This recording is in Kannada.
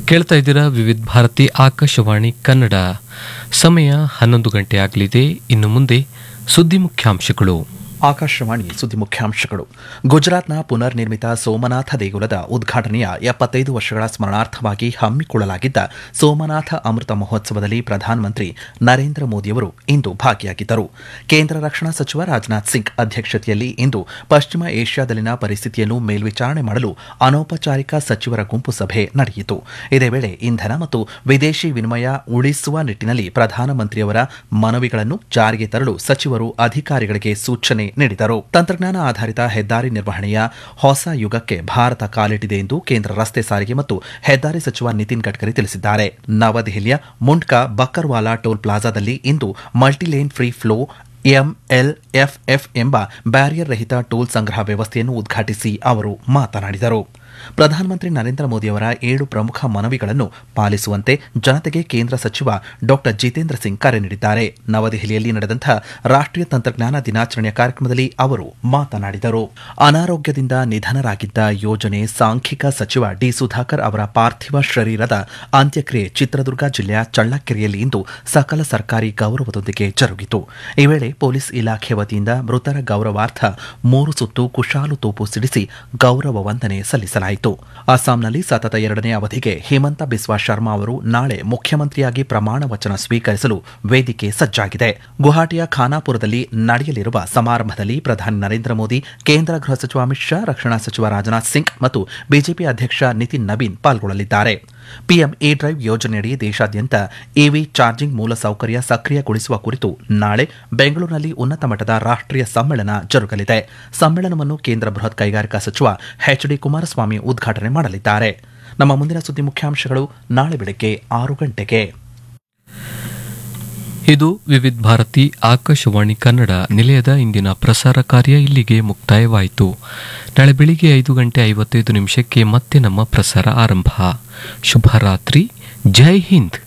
ಕೇಳ್ತಾ ಇದ್ದೀರಾ ವಿವಿಧ ಭಾರತಿ ಆಕಾಶವಾಣಿ ಕನ್ನಡ ಸಮಯ ಹನ್ನೊಂದು ಗಂಟೆ ಆಗಲಿದೆ ಇನ್ನು ಮುಂದೆ ಸುದ್ದಿ ಮುಖ್ಯಾಂಶಗಳು ಆಕಾಶವಾಣಿ ಸುದ್ದಿ ಮುಖ್ಯಾಂಶಗಳು ಗುಜರಾತ್ನ ಪುನರ್ ನಿರ್ಮಿತ ಸೋಮನಾಥ ದೇಗುಲದ ಉದ್ಘಾಟನೆಯ ಎಪ್ಪತ್ತೈದು ವರ್ಷಗಳ ಸ್ಮರಣಾರ್ಥವಾಗಿ ಹಮ್ಮಿಕೊಳ್ಳಲಾಗಿದ್ದ ಸೋಮನಾಥ ಅಮೃತ ಮಹೋತ್ಸವದಲ್ಲಿ ಪ್ರಧಾನಮಂತ್ರಿ ನರೇಂದ್ರ ಮೋದಿಯವರು ಇಂದು ಭಾಗಿಯಾಗಿದ್ದರು ಕೇಂದ್ರ ರಕ್ಷಣಾ ಸಚಿವ ರಾಜನಾಥ್ ಸಿಂಗ್ ಅಧ್ಯಕ್ಷತೆಯಲ್ಲಿ ಇಂದು ಪಶ್ಚಿಮ ಏಷ್ಯಾದಲ್ಲಿನ ಪರಿಸ್ಥಿತಿಯನ್ನು ಮೇಲ್ವಿಚಾರಣೆ ಮಾಡಲು ಅನೌಪಚಾರಿಕ ಸಚಿವರ ಗುಂಪು ಸಭೆ ನಡೆಯಿತು ಇದೇ ವೇಳೆ ಇಂಧನ ಮತ್ತು ವಿದೇಶಿ ವಿನಿಮಯ ಉಳಿಸುವ ನಿಟ್ಟಿನಲ್ಲಿ ಪ್ರಧಾನಮಂತ್ರಿಯವರ ಮನವಿಗಳನ್ನು ಜಾರಿಗೆ ತರಲು ಸಚಿವರು ಅಧಿಕಾರಿಗಳಿಗೆ ಸೂಚನೆ ನೀಡಿದರು ತಂತ್ರಜ್ಞಾನ ಆಧಾರಿತ ಹೆದ್ದಾರಿ ನಿರ್ವಹಣೆಯ ಹೊಸ ಯುಗಕ್ಕೆ ಭಾರತ ಕಾಲಿಟ್ಟಿದೆ ಎಂದು ಕೇಂದ್ರ ರಸ್ತೆ ಸಾರಿಗೆ ಮತ್ತು ಹೆದ್ದಾರಿ ಸಚಿವ ನಿತಿನ್ ಗಡ್ಕರಿ ತಿಳಿಸಿದ್ದಾರೆ ನವದೆಹಲಿಯ ಮುಂಡ್ಕಾ ಬಕ್ಕರ್ವಾಲಾ ಟೋಲ್ ಪ್ಲಾಜಾದಲ್ಲಿ ಇಂದು ಮಲ್ಟಿಲೇನ್ ಫ್ರೀ ಫ್ಲೋ ಎಂಎಲ್ಎಫ್ಎಫ್ ಎಂಬ ಬ್ಯಾರಿಯರ್ ರಹಿತ ಟೋಲ್ ಸಂಗ್ರಹ ವ್ಯವಸ್ಥೆಯನ್ನು ಉದ್ಘಾಟಿಸಿ ಅವರು ಮಾತನಾಡಿದರು ಪ್ರಧಾನಮಂತ್ರಿ ನರೇಂದ್ರ ಮೋದಿಯವರ ಏಳು ಪ್ರಮುಖ ಮನವಿಗಳನ್ನು ಪಾಲಿಸುವಂತೆ ಜನತೆಗೆ ಕೇಂದ್ರ ಸಚಿವ ಡಾ ಜಿತೇಂದ್ರ ಸಿಂಗ್ ಕರೆ ನೀಡಿದ್ದಾರೆ ನವದೆಹಲಿಯಲ್ಲಿ ನಡೆದಂತಹ ರಾಷ್ಟೀಯ ತಂತ್ರಜ್ಞಾನ ದಿನಾಚರಣೆಯ ಕಾರ್ಯಕ್ರಮದಲ್ಲಿ ಅವರು ಮಾತನಾಡಿದರು ಅನಾರೋಗ್ಯದಿಂದ ನಿಧನರಾಗಿದ್ದ ಯೋಜನೆ ಸಾಂಖ್ಯಿಕ ಸಚಿವ ಡಿ ಸುಧಾಕರ್ ಅವರ ಪಾರ್ಥಿವ ಶರೀರದ ಅಂತ್ಯಕ್ರಿಯೆ ಚಿತ್ರದುರ್ಗ ಜಿಲ್ಲೆಯ ಚಳ್ಳಕೆರೆಯಲ್ಲಿ ಇಂದು ಸಕಲ ಸರ್ಕಾರಿ ಗೌರವದೊಂದಿಗೆ ಜರುಗಿತು ಈ ವೇಳೆ ಪೊಲೀಸ್ ಇಲಾಖೆ ವತಿಯಿಂದ ಮೃತರ ಗೌರವಾರ್ಥ ಮೂರು ಸುತ್ತು ಕುಶಾಲು ತೋಪು ಸಿಡಿಸಿ ಗೌರವ ವಂದನೆ ಸಲ್ಲಿಸಲಾಯಿತು ಅಸ್ಸಾಂನಲ್ಲಿ ಸತತ ಎರಡನೇ ಅವಧಿಗೆ ಹೇಮಂತ ಬಿಸ್ವಾ ಶರ್ಮಾ ಅವರು ನಾಳೆ ಮುಖ್ಯಮಂತ್ರಿಯಾಗಿ ಪ್ರಮಾಣ ವಚನ ಸ್ವೀಕರಿಸಲು ವೇದಿಕೆ ಸಜ್ಜಾಗಿದೆ ಗುವಾಹಟಿಯ ಖಾನಾಪುರದಲ್ಲಿ ನಡೆಯಲಿರುವ ಸಮಾರಂಭದಲ್ಲಿ ಪ್ರಧಾನಿ ನರೇಂದ್ರ ಮೋದಿ ಕೇಂದ್ರ ಗೃಹ ಸಚಿವ ಅಮಿತ್ ಶಾ ರಕ್ಷಣಾ ಸಚಿವ ರಾಜನಾಥ್ ಸಿಂಗ್ ಮತ್ತು ಬಿಜೆಪಿ ಅಧ್ಯಕ್ಷ ನಿತಿನ್ ನವೀನ್ ಪಾಲ್ಗೊಳ್ಳಲಿದ್ದಾರೆ ಪಿಎಂ ಎ ಡ್ರೈವ್ ಯೋಜನೆಯಡಿ ದೇಶಾದ್ಯಂತ ಇವಿ ಚಾರ್ಜಿಂಗ್ ಮೂಲಸೌಕರ್ಯ ಸಕ್ರಿಯಗೊಳಿಸುವ ಕುರಿತು ನಾಳೆ ಬೆಂಗಳೂರಿನಲ್ಲಿ ಉನ್ನತ ಮಟ್ಟದ ರಾಷ್ಟೀಯ ಸಮ್ಮೇಳನ ಜರುಗಲಿದೆ ಸಮ್ಮೇಳನವನ್ನು ಕೇಂದ್ರ ಬೃಹತ್ ಕೈಗಾರಿಕಾ ಸಚಿವ ಎಚ್ ಡಿ ಕುಮಾರಸ್ವಾಮಿ ಉದ್ಘಾಟನೆ ಮಾಡಲಿದ್ದಾರೆ ನಮ್ಮ ಮುಂದಿನ ಸುದ್ದಿ ಮುಖ್ಯಾಂಶಗಳು ನಾಳೆ ಬೆಳಗ್ಗೆ ಆರು ಗಂಟೆಗೆ ಇದು ವಿವಿಧ ಭಾರತಿ ಆಕಾಶವಾಣಿ ಕನ್ನಡ ನಿಲಯದ ಇಂದಿನ ಪ್ರಸಾರ ಕಾರ್ಯ ಇಲ್ಲಿಗೆ ಮುಕ್ತಾಯವಾಯಿತು ನಾಳೆ ಬೆಳಿಗ್ಗೆ ಐದು ಗಂಟೆ ಐವತ್ತೈದು ನಿಮಿಷಕ್ಕೆ ಮತ್ತೆ ನಮ್ಮ ಪ್ರಸಾರ ಆರಂಭ ಶುಭರಾತ್ರಿ ಜೈ ಹಿಂದ್